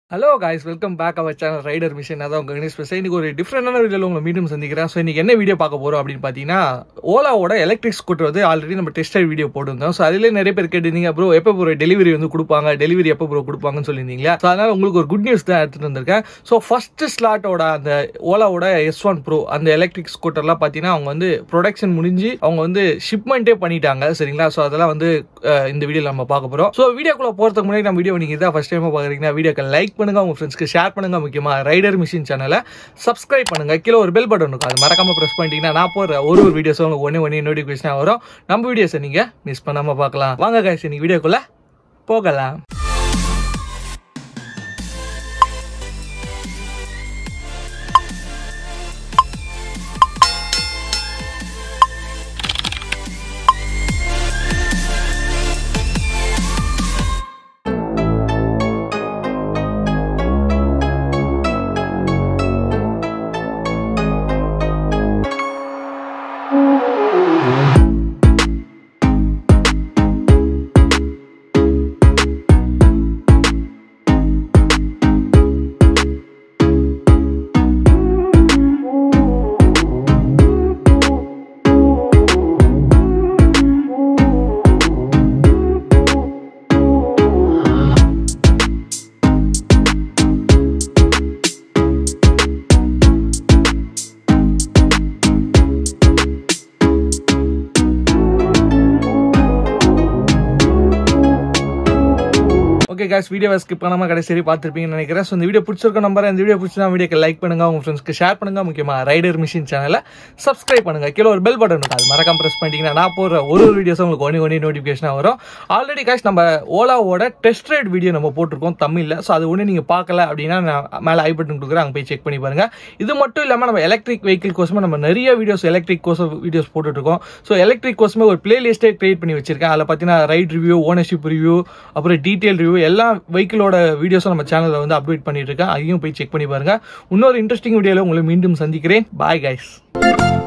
hello guys welcome back our channel rider mission அதான் உங்க கணேஷ் பேச இன்னைக்கு ஒரு டிஃப்ரெண்டான வீடியோவில் உங்களை மீண்டும் சந்திக்கிறேன் ஸோ இன்னைக்கு என்ன வீடியோ பார்க்க போறோம் அப்படின்னு பார்த்தீங்கன்னா ஓலாவோட எலக்ட்ரிக் ஸ்கூட்டர் வந்து ஆல்ரெடி நம்ம டெஸ்டர் வீடியோ போட்டிருந்தோம் ஸோ அதிலே நிறைய பேர் கேட்டிருந்தீங்க ப்ரோ எப்போ ப்ரோ டெலிவரி வந்து கொடுப்பாங்க டெலிவரி எப்போ ப்ரோ கொடுப்பாங்கன்னு சொல்லியிருந்தீங்களா ஸோ அதனால உங்களுக்கு ஒரு குட் நியூஸ் தான் எடுத்துட்டு வந்திருக்கேன் ஸோ ஃபர்ஸ்ட் ஸ்லாட்டோட அந்த ஓலாவோட எஸ் ஒன் ப்ரோ அந்த எலக்ட்ரிக் ஸ்கூட்டர்லாம் பார்த்தீங்கன்னா அவங்க வந்து ப்ரொடக்ஷன் முடிஞ்சு அவங்க வந்து ஷிப்மெண்ட்டே பண்ணிட்டாங்க சரிங்களா ஸோ அதெல்லாம் வந்து அஹ், இந்த வீடியோவில் நம்ம பார்க்க போகிறோம் ஸோ வீடியோக்குள்ள போகிறதுக்கு முன்னாடி நம்ம வீடியோ நீங்கள் இதான் ஃபஸ்ட் டைம் பார்க்குறீங்கன்னா வீடியோக்கு லைக் பண்ணுங்க உங்க ஃப்ரெண்ட்ஸ்க்கு ஷேர் பண்ணுங்க முக்கியமாக ரைடர் மிஷின் சேனலை சப்ஸ்கிரைப் பண்ணுங்க கீழே ஒரு பெல் பட்டன் இருக்கும் அது மறக்காம ப்ரெஸ் பண்ணிட்டீங்கன்னா நான் போகிற ஒரு ஒரு வீடியோஸ் உங்களுக்கு ஒன்று ஒன்று நோட்டிஃபிகேஷனாக வரும் நம்ம வீடியோஸை நீங்கள் மிஸ் பண்ணாமல் பார்க்கலாம் வாங்க guys இன்னைக்கு வீடியோக்குள்ள போகலாம் ஓகே guys வீடியோவை ஸ்கிப் பண்ணாம கடைசி வரை பார்த்துருப்பீங்கன்னு நினைக்கிறேன் ஸோ இந்த வீடியோ பிடிச்சிருக்க நம்பர் இந்த வீடியோ பிடிச்சா வீடியோக்கு லைக் பண்ணுங்க உங்க ஃப்ரெண்ட்ஸ்க்கு ஷேர் பண்ணுங்க முக்கியமா ரைடர் மிஷின் சேனலை சப்ஸ்கிரைப் பண்ணுங்க கீழே ஒரு பெல் பட்டன் இருக்கும் அது மறக்காம ப்ரெஸ் பண்ணிட்டீங்கன்னா நான் போகிற ஒரு ஒரு வீடியோஸ் உங்களுக்கு ஒன்று ஒன்று நோட்டிஃபிகேஷனாக வரும் ஆல்ரெடி guys நம்ம ஓலாவோட டெஸ்ட் ரைட் வீடியோ நம்ம போட்டிருக்கோம் தமிழில் ஸோ அது ஒன்று நீங்கள் பார்க்கல அப்படின்னா நான் மேலே ஐ பட்டன் கொடுக்குறேன் அங்கே போய் செக் பண்ணி பாருங்க இது மட்டும் இல்லாமல் நம்ம எலக்ட்ரிக் வெஹிக்கிள் கோசமே நம்ம நிறைய வீடியோஸ் எலக்ட்ரிக் கோசம் வீடியோஸ் போட்டுட்ருக்கோம் ஸோ எலக்ட்ரிக் கோசமே ஒரு பிளேலிஸ்ட்டே கிரியேட் பண்ணி வச்சிருக்கேன் அதில் பார்த்தீங்கன்னா ரைட் ரிவ்யூ ஓனர்ஷிப் ரிவ்யூ அப்புறம் டீட்டெயில் ரிவ்யூ எல்லா வெஹிக்கிளோட வீடியோஸும் நம்ம சேனலில் வந்து அப்டேட் பண்ணிட்டு இருக்கேன் அதையும் போய் செக் பண்ணி பாருங்க இன்னொரு இன்ட்ரெஸ்டிங் வீடியோவில் உங்களை மீண்டும் சந்திக்கிறேன் பாய் கைஸ்